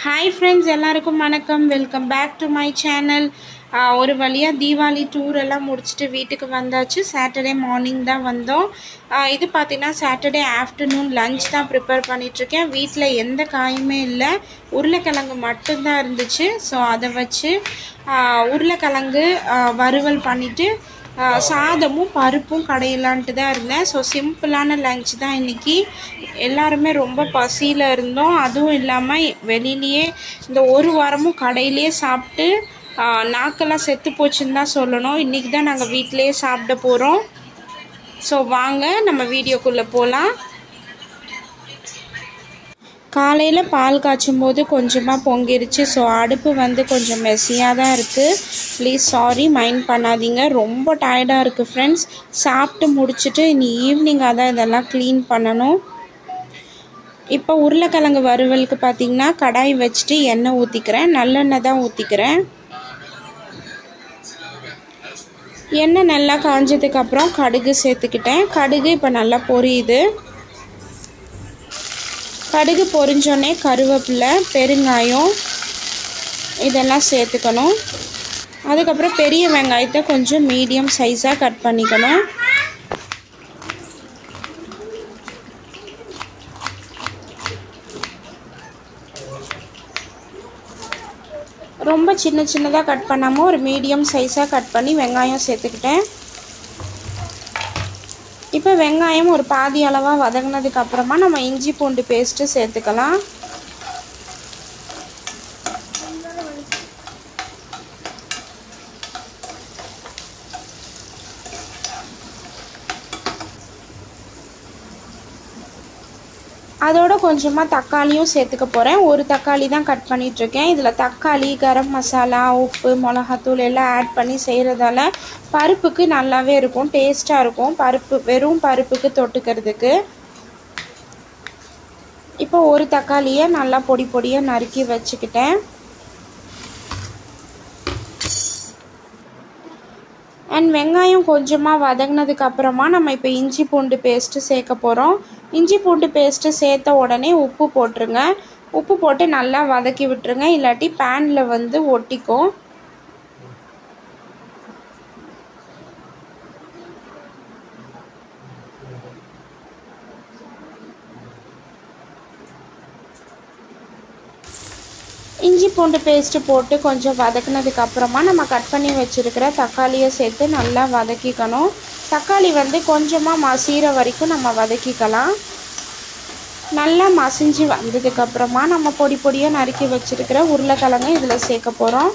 hi friends எல்லாருக்கும் வணக்கம் welcome back to my channel ஒரு வழியாக தீபாவளி டூர் எல்லாம் முடிச்சுட்டு வீட்டுக்கு வந்தாச்சு சாட்டர்டே மார்னிங் தான் வந்தோம் ஆஹ் இது பார்த்தீங்கன்னா சாட்டர்டே ஆஃப்டர்நூன் லஞ்ச் தான் ப்ரிப்பேர் பண்ணிகிட்ருக்கேன் வீட்டில் எந்த காயுமே இல்லை உருளைக்கிழங்கு மட்டும்தான் இருந்துச்சு ஸோ அதை வச்சு ஆஹ் உருளைக்கிழங்கு ஆஹ் வறுவல் பண்ணிவிட்டு சாதமும் பருப்பும் கடையலான்ட்டு தான் இருந்தேன் ஸோ சிம்பிளான லஞ்ச் தான் இன்றைக்கி எல்லாருமே ரொம்ப பசியில் இருந்தோம் அதுவும் இல்லாமல் வெளியிலேயே இந்த ஒரு வாரமும் கடையிலேயே சாப்பிட்டு ஆ, நாக்கெல்லாம் செத்து போச்சுன்னு தான் சொல்லணும் இன்றைக்கி தான் நாங்கள் வீட்டிலேயே சாப்பிட போகிறோம் ஸோ வாங்க நம்ம வீடியோக்குள்ளே போகலாம் காலையில் பால் காய்ச்சும் போது கொஞ்சமாக பொங்கிருச்சு ஸோ அடுப்பு வந்து கொஞ்சம் மெஸ்ஸியாக தான் இருக்குது ப்ளீஸ் சாரி மைண்ட் பண்ணாதீங்க ரொம்ப டயர்டாக இருக்குது ஃப்ரெண்ட்ஸ் சாப்பிட்டு முடிச்சுட்டு இனி ஈவினிங்காக தான் இதெல்லாம் க்ளீன் பண்ணணும் இப்போ உருளைக்கிழங்கு வறுவலுக்கு பார்த்தீங்கன்னா கடாய் வச்சுட்டு எண்ணெய் ஊற்றிக்கிறேன் நல்லெண்ணெய் தான் ஊற்றிக்கிறேன் எண்ணெய் நல்லா காஞ்சதுக்கப்புறம் கடுகு சேர்த்துக்கிட்டேன் கடுகு இப்போ நல்லா பொரியுது கடுகு பொரிஞ்சோடனே கருவேப்பிலை பெருங்காயம் இதெல்லாம் சேர்த்துக்கணும் அதுக்கப்புறம் பெரிய வெங்காயத்தை கொஞ்சம் மீடியம் சைஸாக கட் பண்ணிக்கணும் ரொம்ப சின்ன சின்னதாக கட் பண்ணாமல் ஒரு மீடியம் சைஸாக கட் பண்ணி வெங்காயம் சேர்த்துக்கிட்டேன் இப்போ வெங்காயம் ஒரு பாதி அளவாக வதங்கினதுக்கு அப்புறமா நம்ம இஞ்சி பூண்டு பேஸ்ட்டு சேர்த்துக்கலாம் அதோட கொஞ்சமாக தக்காளியும் சேர்த்துக்க போகிறேன் ஒரு தக்காளி தான் கட் பண்ணிகிட்ருக்கேன் இதில் தக்காளி கரம் மசாலா உப்பு மிளகாத்தூள் எல்லாம் ஆட் பண்ணி செய்கிறதால பருப்புக்கு நல்லாவே இருக்கும் டேஸ்ட்டாக இருக்கும் பருப்பு வெறும் பருப்புக்கு தொட்டுக்கிறதுக்கு இப்போ ஒரு தக்காளியை நல்லா பொடி பொடியாக நறுக்கி வச்சுக்கிட்டேன் அண்ட் வெங்காயம் கொஞ்சமாக வதங்கினதுக்கு அப்புறமா நம்ம இப்போ இஞ்சி பூண்டு பேஸ்ட்டு சேர்க்க போகிறோம் இஞ்சி பூண்டு பேஸ்ட்டு சேர்த்த உடனே உப்பு போட்டுருங்க உப்பு போட்டு நல்லா வதக்கி விட்டுருங்க இல்லாட்டி பேனில் வந்து ஒட்டிக்கும் இஞ்சி பூண்டு பேஸ்ட்டு போட்டு கொஞ்சம் வதக்குனதுக்கு அப்புறமா நம்ம கட் பண்ணி வச்சுருக்கிற தக்காளியை சேர்த்து நல்லா வதக்கிக்கணும் தக்காளி வந்து கொஞ்சமாக மசீர வரைக்கும் நம்ம வதக்கிக்கலாம் நல்லா மசிஞ்சு வந்ததுக்கப்புறமா நம்ம பொடி பொடியாக நறுக்கி வச்சுருக்கிற உருளைக்கிழங்கு இதில் சேர்க்க போகிறோம்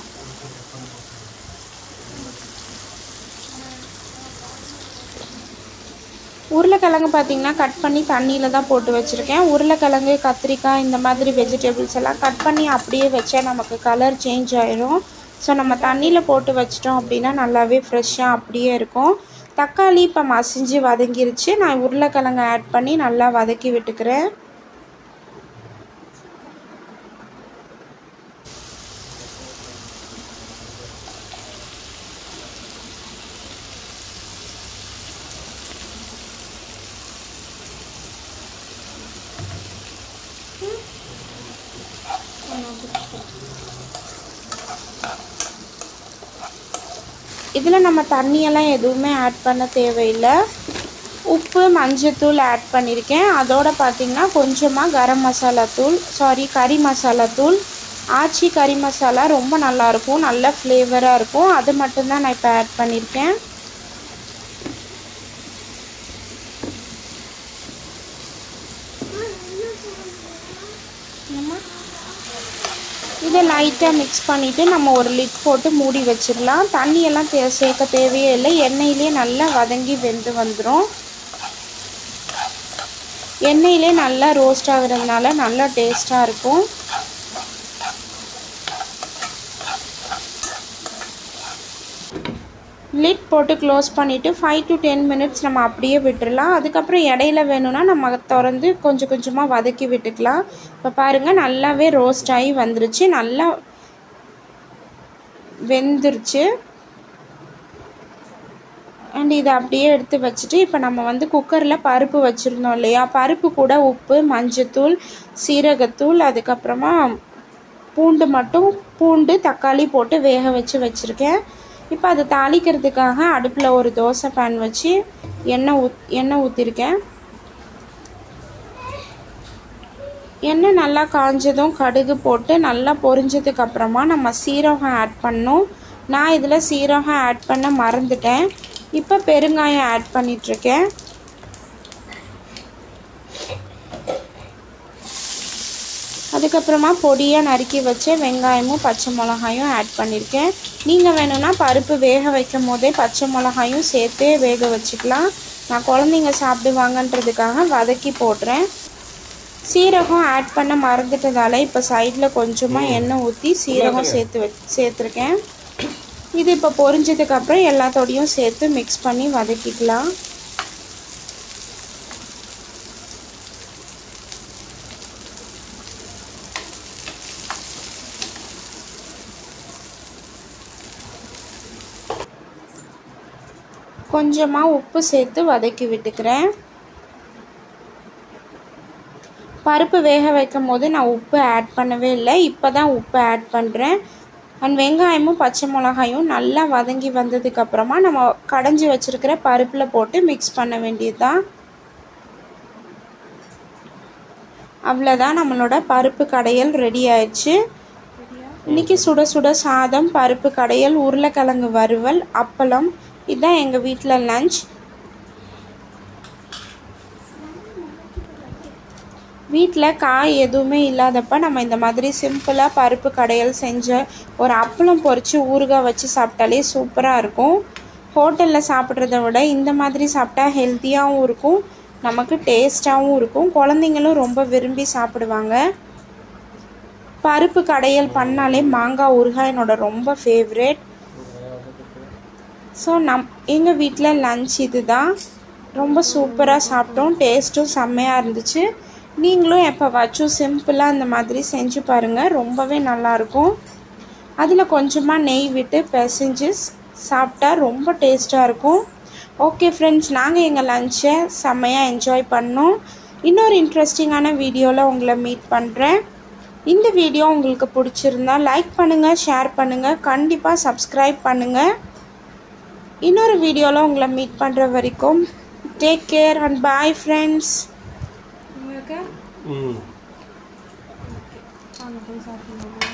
உருளைக்கிழங்கு பார்த்திங்கன்னா கட் பண்ணி தண்ணியில் தான் போட்டு வச்சுருக்கேன் உருளைக்கிழங்கு கத்திரிக்காய் இந்த மாதிரி வெஜிடபிள்ஸ் எல்லாம் கட் பண்ணி அப்படியே வச்சா நமக்கு கலர் சேஞ்ச் ஆயிரும் ஸோ நம்ம தண்ணியில் போட்டு வச்சிட்டோம் அப்படின்னா நல்லாவே ஃப்ரெஷ்ஷாக அப்படியே இருக்கும் தக்காளி இப்போ மசிஞ்சு வதங்கிருச்சு நான் உருளைக்கிழங்கு ஆட் பண்ணி நல்லா வதக்கி விட்டுக்கிறேன் இதில் நம்ம தண்ணியெல்லாம் எதுவுமே ஆட் பண்ண தேவையில்லை உப்பு மஞ்சத்தூள் ஆட் பண்ணியிருக்கேன் அதோட பார்த்திங்கன்னா கொஞ்சமாக கரம் மசாலா தூள் சாரி கறி மசாலா தூள் ஆச்சி கறி மசாலா ரொம்ப நல்லாயிருக்கும் நல்ல ஃப்ளேவராக இருக்கும் அது மட்டும்தான் நான் இப்போ ஆட் பண்ணியிருக்கேன் இதை லைட்டாக மிக்ஸ் பண்ணிவிட்டு நம்ம ஒரு லிட் போட்டு மூடி வச்சிடலாம் தண்ணியெல்லாம் தே சேர்க்க தேவையே இல்லை எண்ணெயிலே நல்லா வதங்கி வெந்து வந்துடும் எண்ணெயிலே நல்லா ரோஸ்ட் ஆகுறதுனால நல்லா டேஸ்ட்டாக இருக்கும் லிட் போட்டு க்ளோஸ் பண்ணிவிட்டு ஃபைவ் டு டென் மினிட்ஸ் நம்ம அப்படியே விட்டுடலாம் அதுக்கப்புறம் இடையில வேணும்னா நம்ம திறந்து கொஞ்சம் கொஞ்சமாக வதக்கி விட்டுக்கலாம் இப்போ பாருங்கள் நல்லாவே ரோஸ்ட் ஆகி வந்துருச்சு நல்லா வெந்துருச்சு அண்ட் இதை அப்படியே எடுத்து வச்சுட்டு இப்போ நம்ம வந்து குக்கரில் பருப்பு வச்சுருந்தோம் இல்லையா பருப்பு கூட உப்பு மஞ்சத்தூள் சீரகத்தூள் அதுக்கப்புறமா பூண்டு மட்டும் பூண்டு தக்காளி போட்டு வேக வச்சு வச்சுருக்கேன் இப்போ அதை தாளிக்கிறதுக்காக அடுப்பில் ஒரு தோசை பேன் வச்சு எண்ணெய் ஊத் எண்ணெய் ஊற்றிருக்கேன் எண்ணெய் நல்லா காஞ்சதும் கடுகு போட்டு நல்லா பொரிஞ்சதுக்கு அப்புறமா நம்ம சீரகம் ஆட் பண்ணோம் நான் இதில் சீரகம் ஆட் பண்ண மறந்துட்டேன் இப்போ பெருங்காயம் ஆட் பண்ணிகிட்ருக்கேன் அதுக்கப்புறமா பொடியாக நறுக்கி வச்ச வெங்காயமும் பச்சை மிளகாயும் ஆட் பண்ணியிருக்கேன் நீங்கள் வேணும்னா பருப்பு வேக வைக்கும் போதே பச்சை மிளகாயும் சேர்த்தே வேக வச்சுக்கலாம் நான் குழந்தைங்க சாப்பிடுவாங்கன்றதுக்காக வதக்கி போடுறேன் சீரகம் ஆட் பண்ண மறந்துட்டதால இப்போ சைடில் கொஞ்சமாக எண்ணெய் ஊற்றி சீரகம் சேர்த்து வ சேர்த்துருக்கேன் இது இப்போ பொரிஞ்சதுக்கப்புறம் எல்லாத்தோடையும் சேர்த்து மிக்ஸ் பண்ணி வதக்கிக்கலாம் கொஞ்சமாக உப்பு சேர்த்து வதக்கி விட்டுக்கிறேன் பருப்பு வேக வைக்கும் போது நான் உப்பு ஆட் பண்ணவே இல்லை இப்போ தான் உப்பு ஆட் பண்ணுறேன் அண்ட் வெங்காயமும் பச்சை மிளகாயும் நல்லா வதங்கி வந்ததுக்கப்புறமா நம்ம கடைஞ்சி வச்சுருக்கிற பருப்பில் போட்டு மிக்ஸ் பண்ண வேண்டியது தான் அவ்வளோதான் நம்மளோட பருப்பு கடையல் ரெடி ஆயிடுச்சு இன்றைக்கி சுட சுட சாதம் பருப்பு கடையல் உருளைக்கிழங்கு வறுவல் அப்பளம் இதுதான் எங்கள் வீட்டில் லஞ்ச் வீட்டில் காய் எதுவுமே இல்லாதப்ப நம்ம இந்த மாதிரி சிம்பிளாக பருப்பு கடையல் செஞ்ச ஒரு அப்பளம் பொரித்து ஊறுகாய் வச்சு சாப்பிட்டாலே சூப்பராக இருக்கும் ஹோட்டலில் சாப்பிட்றத விட இந்த மாதிரி சாப்பிட்டா ஹெல்த்தியாகவும் இருக்கும் நமக்கு டேஸ்ட்டாகவும் இருக்கும் குழந்தைங்களும் ரொம்ப விரும்பி சாப்பிடுவாங்க பருப்பு கடையல் பண்ணாலே மாங்காய் ஊறுகாய் என்னோட ரொம்ப ஃபேவரேட் ஸோ நம் எங்கள் வீட்டில் லஞ்ச் இது தான் ரொம்ப சூப்பராக சாப்பிட்டோம் டேஸ்ட்டும் செம்மையாக இருந்துச்சு நீங்களும் எப்போவாச்சும் சிம்பிளாக இந்த மாதிரி செஞ்சு பாருங்கள் ரொம்பவே நல்லாயிருக்கும் அதில் கொஞ்சமாக நெய் விட்டு பிசைஞ்சு சாப்பிட்டா ரொம்ப டேஸ்ட்டாக இருக்கும் ஓகே ஃப்ரெண்ட்ஸ் நாங்கள் எங்கள் லஞ்சை செம்மையாக என்ஜாய் பண்ணோம் இன்னொரு இன்ட்ரெஸ்டிங்கான வீடியோவில் உங்களை மீட் பண்ணுறேன் இந்த வீடியோ உங்களுக்கு பிடிச்சிருந்தா லைக் பண்ணுங்கள் ஷேர் பண்ணுங்கள் கண்டிப்பாக சப்ஸ்கிரைப் பண்ணுங்கள் இன்னொரு வீடியோவில் உங்களை மீட் பண்ணுற வரைக்கும் take care and bye friends உங்களுக்கு ம் வாங்க போய் சாப்பிடுங்க